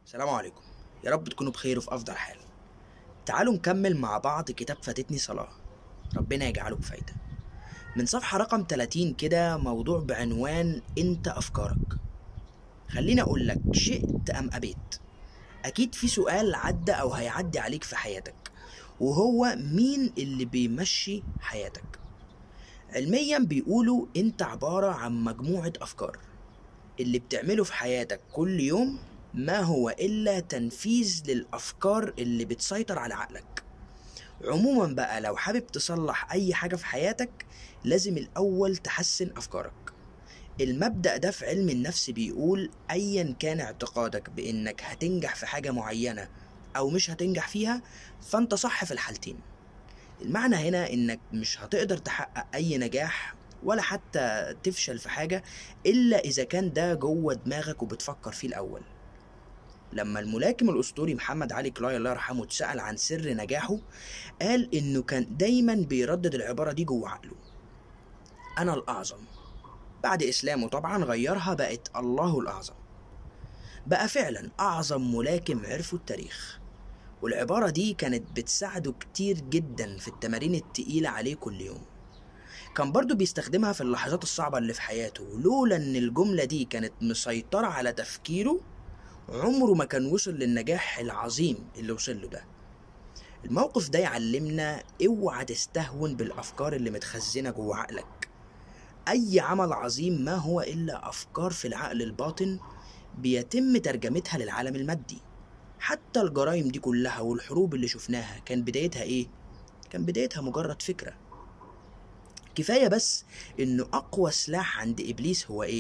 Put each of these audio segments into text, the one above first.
السلام عليكم يا رب تكونوا بخير وفي أفضل حال تعالوا نكمل مع بعض كتاب فاتتني صلاة ربنا يجعله بفايدة من صفحة رقم 30 كده موضوع بعنوان أنت أفكارك خليني أقول لك شئت أم أبيت أكيد في سؤال عدى أو هيعدي عليك في حياتك وهو مين اللي بيمشي حياتك علميا بيقولوا أنت عبارة عن مجموعة أفكار اللي بتعمله في حياتك كل يوم ما هو إلا تنفيذ للأفكار اللي بتسيطر على عقلك عموما بقى لو حابب تصلح أي حاجة في حياتك لازم الأول تحسن أفكارك المبدأ ده في علم النفس بيقول أيا كان اعتقادك بإنك هتنجح في حاجة معينة أو مش هتنجح فيها فأنت صح في الحالتين المعنى هنا إنك مش هتقدر تحقق أي نجاح ولا حتى تفشل في حاجة إلا إذا كان ده جوه دماغك وبتفكر فيه الأول لما الملاكم الأسطوري محمد علي كلاي الله يرحمه اتسأل عن سر نجاحه قال إنه كان دايما بيردد العبارة دي جوه عقله أنا الأعظم بعد إسلامه طبعا غيرها بقت الله الأعظم بقى فعلا أعظم ملاكم عرفوا التاريخ والعبارة دي كانت بتساعده كتير جدا في التمارين التقيلة عليه كل يوم كان برضو بيستخدمها في اللحظات الصعبة اللي في حياته لولا ان الجملة دي كانت مسيطرة على تفكيره عمره ما كان وصل للنجاح العظيم اللي وصل له ده الموقف ده يعلمنا اوعى تستهون بالافكار اللي متخزنة جوه عقلك اي عمل عظيم ما هو الا افكار في العقل الباطن بيتم ترجمتها للعالم المادي حتى الجرائم دي كلها والحروب اللي شفناها كان بدايتها ايه كان بدايتها مجرد فكره كفاية بس إنه أقوى سلاح عند إبليس هو إيه؟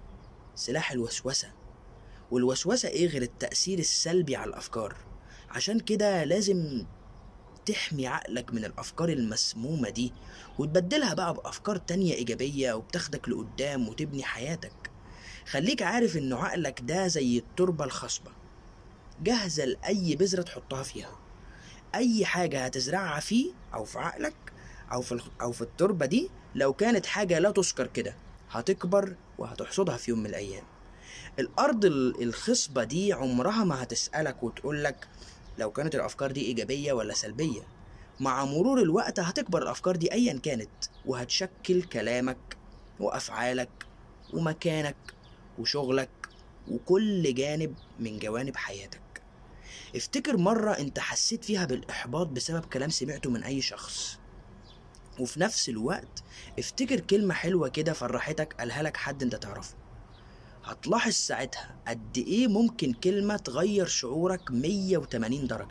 سلاح الوسوسة والوسوسة إيه غير التأثير السلبي على الأفكار عشان كده لازم تحمي عقلك من الأفكار المسمومة دي وتبدلها بقى بأفكار تانية إيجابية وبتاخدك لقدام وتبني حياتك خليك عارف إنه عقلك ده زي التربة الخصبة جاهزة لأي بذرة تحطها فيها أي حاجة هتزرعها فيه أو في عقلك او في الخ- او في التربه دي لو كانت حاجه لا تذكر كده هتكبر وهتحصدها في يوم من الايام الارض ال- الخصبه دي عمرها ما هتسالك وتقول لك لو كانت الافكار دي ايجابيه ولا سلبيه مع مرور الوقت هتكبر الافكار دي ايا كانت وهتشكل كلامك وافعالك ومكانك وشغلك وكل جانب من جوانب حياتك افتكر مرة انت حسيت فيها بالإحباط بسبب كلام سمعته من أي شخص وفي نفس الوقت افتكر كلمة حلوة كده فرحتك قالها لك حد انت تعرفه هتلاحظ ساعتها قد ايه ممكن كلمة تغير شعورك 180 درجة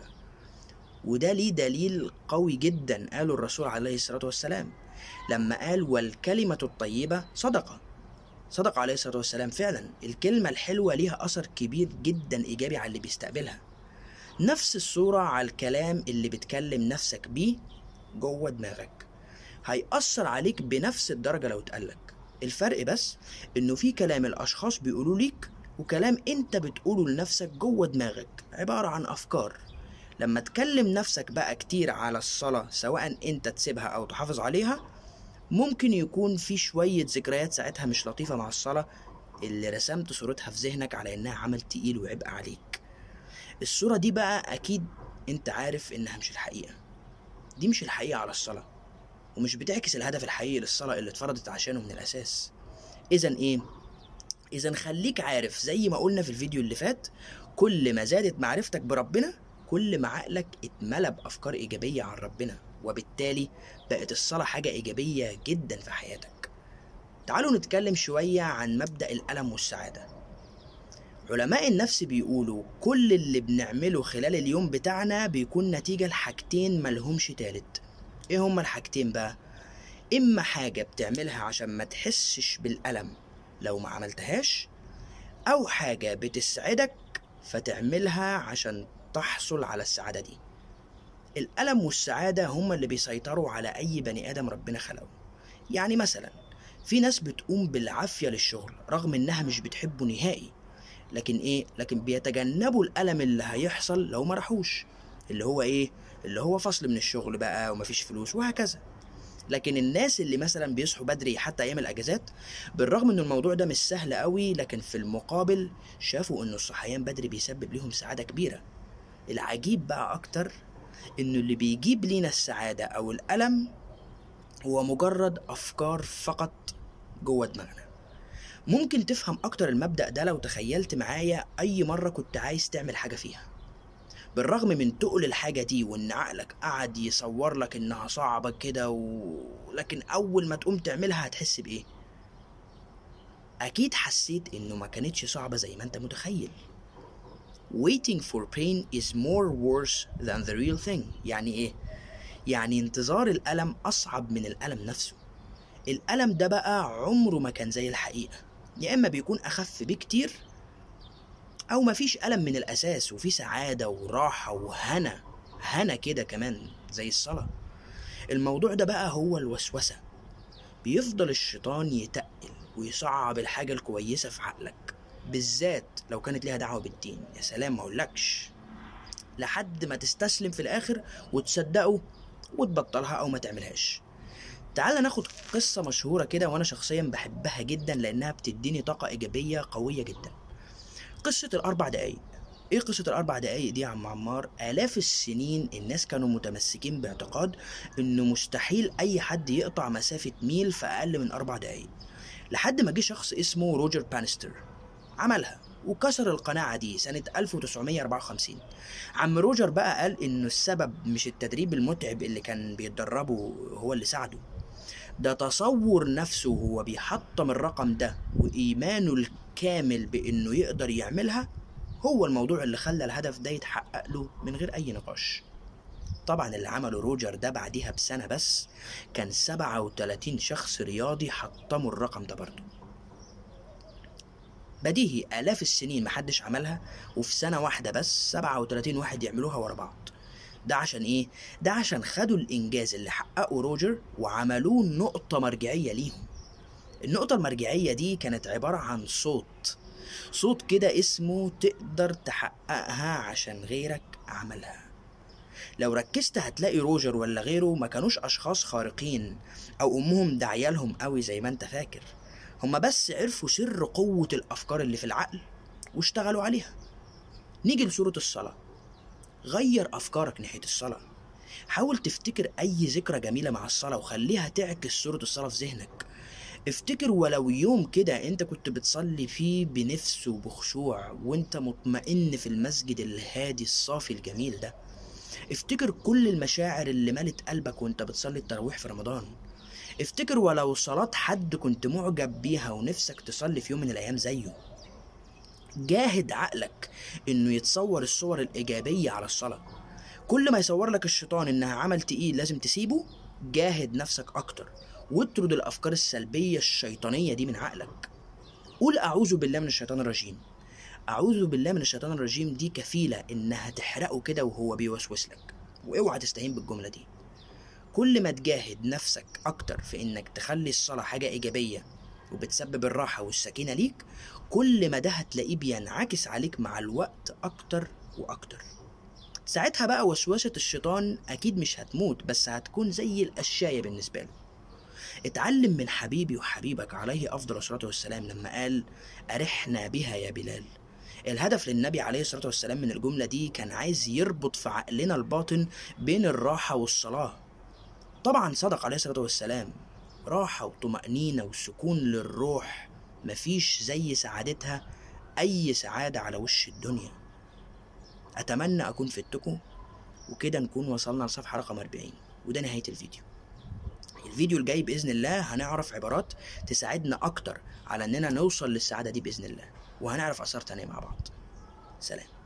وده ليه دليل قوي جدا قاله الرسول عليه الصلاة والسلام لما قال والكلمة الطيبة صدقة صدق عليه الصلاة والسلام فعلا الكلمة الحلوة ليها أثر كبير جدا إيجابي على اللي بيستقبلها نفس الصورة على الكلام اللي بتكلم نفسك بيه جوه دماغك هيأثر عليك بنفس الدرجة لو اتقالك الفرق بس انه في كلام الاشخاص بيقولوا ليك وكلام انت بتقوله لنفسك جوه دماغك عبارة عن افكار لما تكلم نفسك بقى كتير على الصلاة سواء انت تسيبها او تحافظ عليها ممكن يكون في شوية ذكريات ساعتها مش لطيفة مع الصلاة اللي رسمت صورتها في ذهنك على انها عمل تقيل وعبء عليك الصورة دي بقى اكيد انت عارف انها مش الحقيقة دي مش الحقيقة على الصلاة ومش بتعكس الهدف الحقيقي للصلاة اللي اتفرضت عشانه من الأساس إذا إيه؟ إذا خليك عارف زي ما قلنا في الفيديو اللي فات كل ما زادت معرفتك بربنا كل ما عقلك اتملى بأفكار إيجابية عن ربنا وبالتالي بقت الصلاة حاجة إيجابية جدا في حياتك تعالوا نتكلم شوية عن مبدأ الألم والسعادة علماء النفس بيقولوا كل اللي بنعمله خلال اليوم بتاعنا بيكون نتيجة لحاجتين ملهمش تالت ايه هما الحاجتين بقى اما حاجة بتعملها عشان ما تحسش بالألم لو ما عملتهاش او حاجة بتسعدك فتعملها عشان تحصل على السعادة دي الألم والسعادة هما اللي بيسيطروا على أي بني آدم ربنا خلقه يعني مثلا في ناس بتقوم بالعافية للشغل رغم إنها مش بتحبه نهائي لكن إيه لكن بيتجنبوا الألم اللي هيحصل لو ما راحوش اللي هو إيه اللي هو فصل من الشغل بقى ومفيش فلوس وهكذا لكن الناس اللي مثلا بيصحوا بدري حتى ايام الاجازات بالرغم ان الموضوع ده مش سهل قوي لكن في المقابل شافوا انه الصحيان بدري بيسبب لهم سعاده كبيره العجيب بقى اكتر انه اللي بيجيب لينا السعاده او الالم هو مجرد افكار فقط جوه دماغنا ممكن تفهم اكتر المبدا ده لو تخيلت معايا اي مره كنت عايز تعمل حاجه فيها بالرغم من تقل الحاجة دي وإن عقلك قعد يصور لك إنها صعبة كده و... لكن أول ما تقوم تعملها هتحس بإيه؟ أكيد حسيت إنه ما كانتش صعبة زي ما أنت متخيل. Waiting for pain is more worse than the real thing. يعني إيه؟ يعني انتظار الألم أصعب من الألم نفسه. الألم ده بقى عمره ما كان زي الحقيقة. يا إما بيكون أخف بكتير أو مفيش ألم من الأساس وفي سعادة وراحة وهنا هنا كده كمان زي الصلاة الموضوع ده بقى هو الوسوسة بيفضل الشيطان يتقل ويصعب الحاجة الكويسة في عقلك بالذات لو كانت ليها دعوة بالدين يا سلام ما اقولكش لحد ما تستسلم في الآخر وتصدقه وتبطلها أو ما تعملهاش تعال ناخد قصة مشهورة كده وأنا شخصيا بحبها جدا لأنها بتديني طاقة إيجابية قوية جدا قصة الأربع دقايق إيه قصة الأربع دقايق دي يا عم عمار؟ آلاف السنين الناس كانوا متمسكين باعتقاد إنه مستحيل أي حد يقطع مسافة ميل في أقل من أربع دقايق لحد ما جه شخص اسمه روجر بانستر عملها وكسر القناعة دي سنة 1954 عم روجر بقى قال إنه السبب مش التدريب المتعب اللي كان بيتدربه هو اللي ساعده ده تصور نفسه وهو بيحطم الرقم ده وإيمانه الكامل بإنه يقدر يعملها هو الموضوع اللي خلى الهدف ده يتحقق له من غير أي نقاش طبعا اللي عمله روجر ده بعديها بسنة بس كان 37 شخص رياضي حطموا الرقم ده برضه بديهي آلاف السنين محدش عملها وفي سنة واحدة بس 37 واحد يعملوها ورا بعض ده عشان ايه؟ ده عشان خدوا الانجاز اللي حققه روجر وعملوه نقطة مرجعية ليهم النقطة المرجعية دي كانت عبارة عن صوت صوت كده اسمه تقدر تحققها عشان غيرك عملها لو ركزت هتلاقي روجر ولا غيره ما كانوش اشخاص خارقين او امهم داعيالهم قوي زي ما انت فاكر هما بس عرفوا سر قوة الافكار اللي في العقل واشتغلوا عليها نيجي لصورة الصلاة غير أفكارك ناحية الصلاة حاول تفتكر أي ذكرى جميلة مع الصلاة وخليها تعكس صورة الصلاة في ذهنك افتكر ولو يوم كده انت كنت بتصلي فيه بنفس وبخشوع وانت مطمئن في المسجد الهادي الصافي الجميل ده افتكر كل المشاعر اللي ملت قلبك وانت بتصلي التراويح في رمضان افتكر ولو صلاة حد كنت معجب بيها ونفسك تصلي في يوم من الأيام زيه جاهد عقلك انه يتصور الصور الايجابيه على الصلاه كل ما يصور لك الشيطان انها عمل تقيل لازم تسيبه جاهد نفسك اكتر واطرد الافكار السلبيه الشيطانيه دي من عقلك قول اعوذ بالله من الشيطان الرجيم اعوذ بالله من الشيطان الرجيم دي كفيله انها تحرقه كده وهو بيوسوس لك واوعى تستهين بالجمله دي كل ما تجاهد نفسك اكتر في انك تخلي الصلاه حاجه ايجابيه وبتسبب الراحة والسكينة ليك كل ما ده هتلاقيه بينعكس عليك مع الوقت أكتر وأكتر ساعتها بقى وسوسة الشيطان أكيد مش هتموت بس هتكون زي القشاية بالنسبة له اتعلم من حبيبي وحبيبك عليه أفضل الصلاة والسلام لما قال أرحنا بها يا بلال الهدف للنبي عليه الصلاة والسلام من الجملة دي كان عايز يربط في عقلنا الباطن بين الراحة والصلاة طبعا صدق عليه الصلاة والسلام راحة وطمأنينة وسكون للروح مفيش زي سعادتها أي سعادة على وش الدنيا أتمنى أكون فدتكم وكده نكون وصلنا لصفحة رقم 40 وده نهاية الفيديو الفيديو الجاي بإذن الله هنعرف عبارات تساعدنا أكتر على إننا نوصل للسعادة دي بإذن الله وهنعرف آثار تانية مع بعض سلام